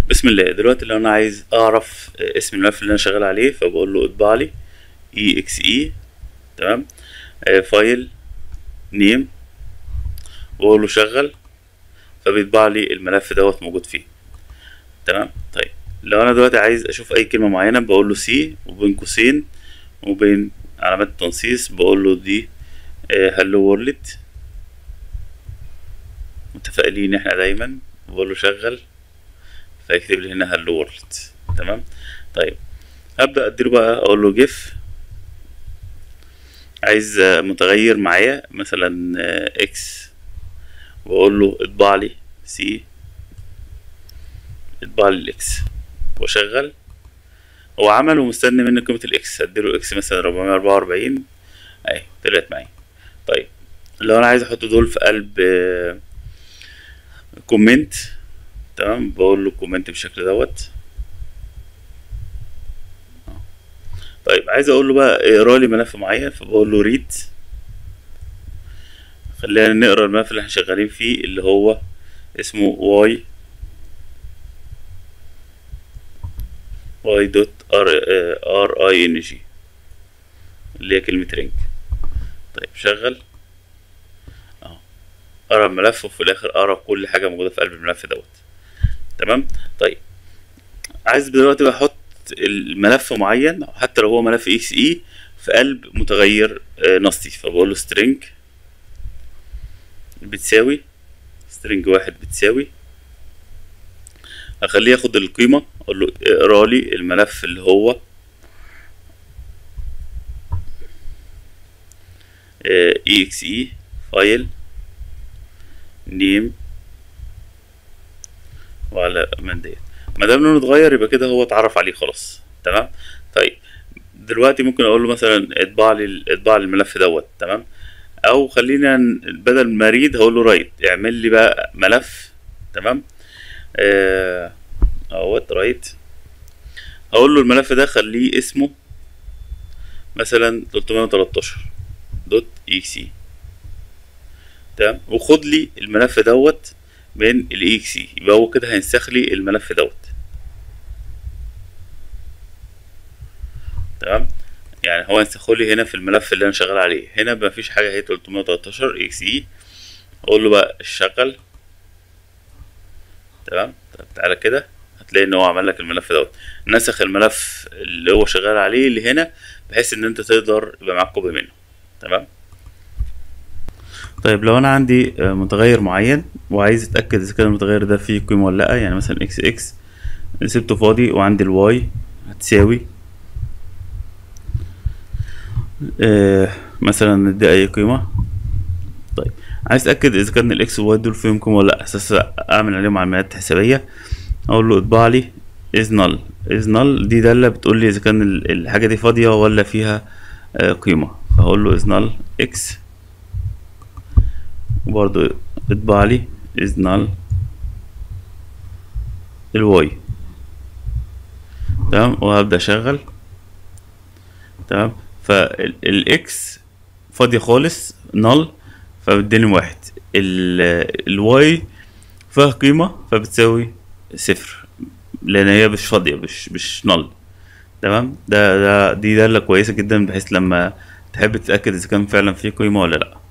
بسم الله دلوقتي لو انا عايز اعرف اسم الملف اللي انا شغال عليه فبقول له اطبع لي اي اكس اي تمام آه، فايل نيم واقول له شغل فبيطبع لي الملف دوت موجود فيه تمام طيب لو انا دلوقتي عايز اشوف اي كلمه معينه بقول له سي وبين قوسين وبين علامات التنصيص بقول له دي هلو وورلد متفائلين احنا دايما بقول له شغل فيكتب لي هنا هلو وورلد تمام طيب هبدا اديله بقى اقول له جيف عايز آه، متغير معايا مثلا آه، اكس واقول له اطبع لي سي اطبع لي الاكس واشغل هو عمل ومستني مني قيمة الاكس اديله اكس مثلا 444 اهي طلعت معايا طيب لو انا عايز احط دول في قلب آه، كومنت تمام بقول له كومنت بالشكل دوت آه. طيب عايز اقول له بقى اقرا لي ملف معين فبقول له ريد خلينا نقرا الملف اللي احنا شغالين فيه اللي هو اسمه واي واي دوت ار ار اي ان جي اللي هي كلمة رينج طيب شغل اهو قرا الملف وفي الاخر قرا كل حاجة موجودة في قلب الملف دوت تمام طيب عايز دلوقتي بقى احط الملف معين حتى لو هو ملف اكس اي في قلب متغير آه، نصي فبقول له string بتساوي string واحد بتساوي اخليه ياخد القيمة اقول له اقرا لي الملف اللي هو exe فايل نيم وعلى من ديت ما دام لونه اتغير يبقى كده هو اتعرف عليه خلاص تمام طيب دلوقتي ممكن اقول له مثلا اطبع لي اطبع لي الملف دوت تمام او خلينا ن- بدل ما ريد هقول له رايت اعمل لي بقى ملف تمام آه، اهوت رايت هقول له الملف ده خليه اسمه مثلا 313 دوت اكسي تمام وخد لي الملف دوت من الاكسي يبقى هو كده هينسخ لي الملف دوت تمام يعني هو ينسخه لي هنا في الملف اللي انا شغال عليه هنا مفيش حاجه هي 313 اكس اي اقول له بقى اشتغل تمام طب تعالى كده هتلاقي ان هو عمل لك الملف دوت نسخ الملف اللي هو شغال عليه اللي هنا بحيث ان انت تقدر يبقى معاك كوبي منه تمام طيب لو انا عندي آه، متغير معين وعايز اتاكد اذا كان المتغير ده فيه قيمه ولا لا يعني مثلا اكس اكس سبته فاضي وعندي الواي هتساوي آه مثلا ندي اي قيمه طيب عايز اتاكد اذا كان الاكس والواي دول فيهم قيمه ولا لا اساس اعمل عليهم عمليات حسابيه اقول له اطبع لي از نل از نل دي داله بتقول لي اذا كان ال- الحاجه دي فاضيه ولا فيها آه قيمه فهقول له از نل اكس وبرضه اطبع لي از نل الواي تمام وهبدا اشغل تمام فالاكس فاضيه خالص نل فبتديني واحد ال- الواي فيها قيمه فبتساوي صفر لان هي مش فاضيه مش مش نل تمام ده ده دي داله كويسه جدا بحيث لما تحب تتاكد اذا كان فعلا في قيمه ولا لا